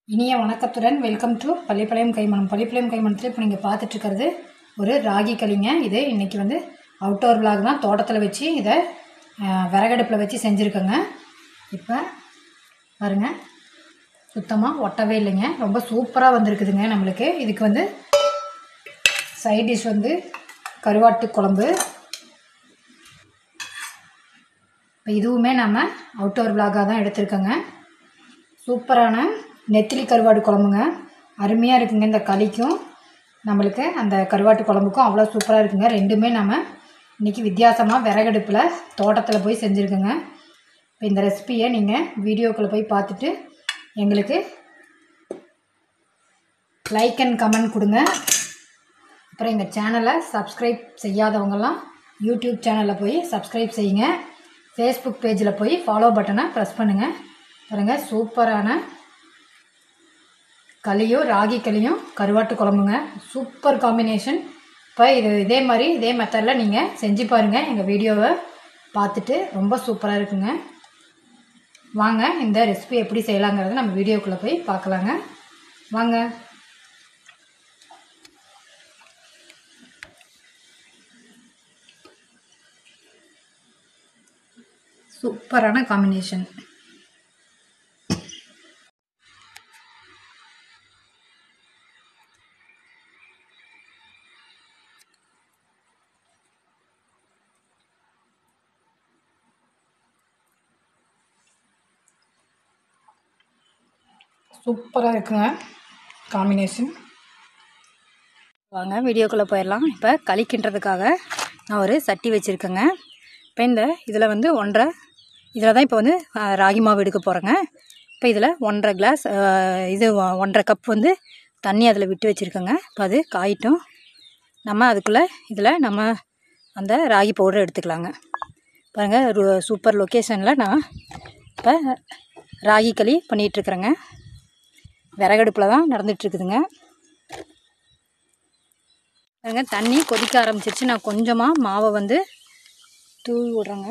இனிய வணக்கத்துடன் welcome to Pallipalayam கைமணம் பள்ளிப்பாளையம் கைமணத்தில் இப்போ நீங்கள் பார்த்துட்டு இருக்கிறது ஒரு ராகி களிங்க இது இன்றைக்கி வந்து அவுட்டோர் விலாக் தான் தோட்டத்தில் வச்சு இதை அஹ், விறகடுப்பில் வச்சு செஞ்சுருக்கோங்க இப்போ பாருங்க சுத்தமாக ஒட்டவே இல்லைங்க ரொம்ப சூப்பராக வந்திருக்குதுங்க நம்மளுக்கு இதுக்கு வந்து சைட் டிஷ் வந்து கருவாட்டு குழம்பு இப்போ இதுவுமே நம்ம அவுட்டோர் விலாகாக தான் எடுத்திருக்கோங்க சூப்பரான நெத்திலி கருவாடு குழம்புங்க அருமையாக இருக்குங்க இந்த களிக்கும் நம்மளுக்கு அந்த கருவாட்டு குழம்புக்கும் அவ்வளோ சூப்பராக இருக்குங்க ரெண்டுமே நம்ம இன்றைக்கி வித்தியாசமாக விறகடுப்பில் தோட்டத்தில் போய் செஞ்சுருக்கோங்க இப்போ இந்த ரெசிபியை நீங்கள் வீடியோக்குள்ளே போய் பார்த்துட்டு எங்களுக்கு லைக் அண்ட் கமெண்ட் கொடுங்க அப்புறம் எங்கள் சேனலை சப்ஸ்கிரைப் செய்யாதவங்கெல்லாம் யூடியூப் சேனலில் போய் சப்ஸ்கிரைப் செய்யுங்க ஃபேஸ்புக் பேஜில் போய் ஃபாலோ பட்டனை ப்ரெஸ் பண்ணுங்கள் பாருங்கள் சூப்பரான களியும் ராகி களியும் கருவாட்டு குழம்புங்க சூப்பர் காம்பினேஷன் இப்போ இது இதே மாதிரி இதே மெத்தடில் நீங்கள் செஞ்சு பாருங்கள் எங்கள் வீடியோவை பார்த்துட்டு ரொம்ப சூப்பராக இருக்குங்க வாங்க இந்த ரெசிபி எப்படி செய்யலாங்கிறத நம்ம வீடியோக்குள்ளே போய் பார்க்கலாங்க வாங்க சூப்பரான காம்பினேஷன் சூப்பராக இருக்குங்க காம்பினேஷன் வாங்க வீடியோக்குள்ளே போயிடலாம் இப்போ களி கிண்டுறதுக்காக நான் ஒரு சட்டி வச்சுருக்கேங்க இப்போ இந்த இதில் வந்து ஒன்றரை இதில் தான் இப்போ வந்து ஆ, ராகி மாவு எடுக்க போகிறேங்க இப்போ இதில் ஒன்றரை கிளாஸ் ஆ, இது ஒ- ஒன்றரை கப் வந்து தண்ணி அதில் விட்டு வச்சுருக்கேங்க இப்போ அது காயிட்டும் நம்ம அதுக்குள்ளே இதில் நம்ம அந்த ராகி பவுடர் எடுத்துக்கலாங்க பாருங்கள் சூப்பர் லொக்கேஷனில் நான் இப்போ ராகி களி பண்ணிகிட்ருக்குறேங்க விறகடுப்பில் தான் நடந்துகிட்ருக்குதுங்க பாருங்க தண்ணி கொதிக்க ஆரம்பிச்சிருச்சு நான் கொஞ்சமாக மாவை வந்து தூவி விட்றேங்க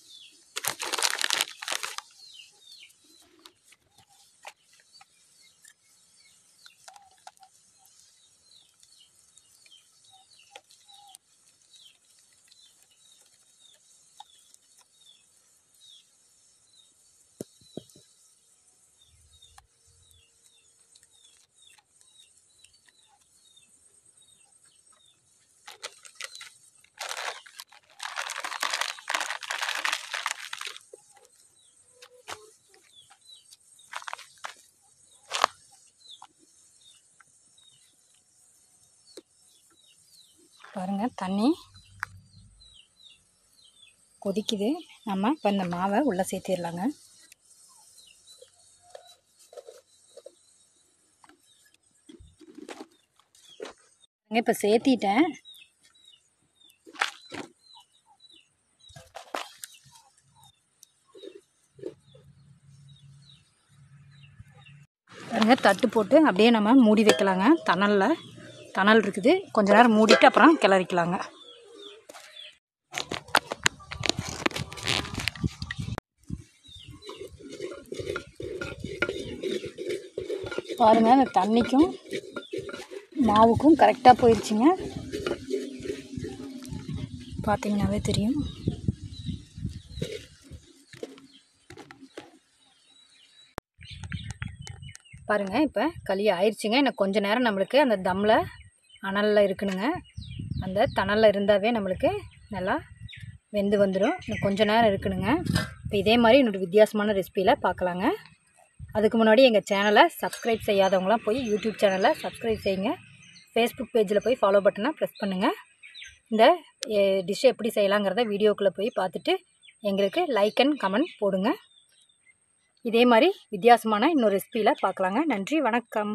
பாருங்கள் தண்ணி கொதிக்குது நம்ம இப்போ இந்த மாவை உள்ளே சேர்த்திடலாங்க இப்போ சேர்த்திட்டேன் பாருங்க தட்டு போட்டு அப்படியே நம்ம மூடி வைக்கலாங்க தணலில் தணல் இருக்குது கொஞ்ச நேரம் மூடிட்டு அப்புறம் கிளறிக்கலாங்க பாருங்க அந்த தண்ணிக்கும் மாவுக்கும் கரெக்டாக போயிடுச்சுங்க பார்த்தீங்கன்னாவே தெரியும் பாருங்கள் இப்போ களி ஆயிடுச்சுங்க இன்னும் கொஞ்ச நேரம் நம்மளுக்கு அந்த தம்மில் அனலில் இருக்கணுங்க அந்த தணலில் இருந்தாவே நம்மளுக்கு நல்லா வெந்து வந்துடும் இன்னும் கொஞ்ச நேரம் இருக்கணுங்க இப்போ இதே மாதிரி இன்னொரு வித்தியாசமான ரெசிப்பியில் பார்க்கலாங்க அதுக்கு முன்னாடி எங்கள் சேனலை சப்ஸ்கிரைப் செய்யாதவங்களாம் போய் யூடியூப் சேனலை சப்ஸ்கிரைப் செய்யுங்க ஃபேஸ்புக் பேஜில் போய் ஃபாலோ பட்டனை ப்ரெஸ் பண்ணுங்கள் இந்த டிஷ் எப்படி செய்யலாங்கிறத வீடியோக்குள்ளே போய் பார்த்துட்டு எங்களுக்கு லைக் அண்ட் கமெண்ட் போடுங்க இதே மாதிரி வித்தியாசமான இன்னொரு ரெசிபியில் பார்க்கலாங்க நன்றி வணக்கம்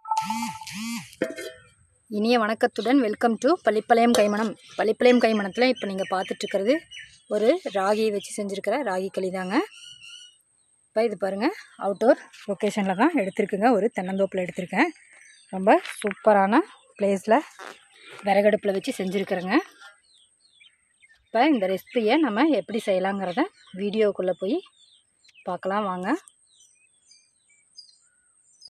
இனிய வணக்கத்துடன் வெல்கம் டு பள்ளிப்பாளையம் கைமணம் பள்ளிப்பாளையம் கைமணத்தில் இப்போ நீங்கள் பார்த்துட்ருக்கிறது ஒரு ராகியை வச்சு செஞ்சுருக்கிற ராகி களி தாங்க இப்போ இது பாருங்கள் அவுட்டோர் லொக்கேஷனில் தான் எடுத்திருக்குங்க ஒரு தென்னந்தோப்பில் எடுத்திருக்கேன் ரொம்ப சூப்பரான பிளேஸில் விறகடுப்பில் வச்சு செஞ்சுருக்குறேங்க இப்போ இந்த ரெசிபியை நம்ம எப்படி செய்யலாங்கிறத வீடியோக்குள்ளே போய் பார்க்கலாம் வாங்க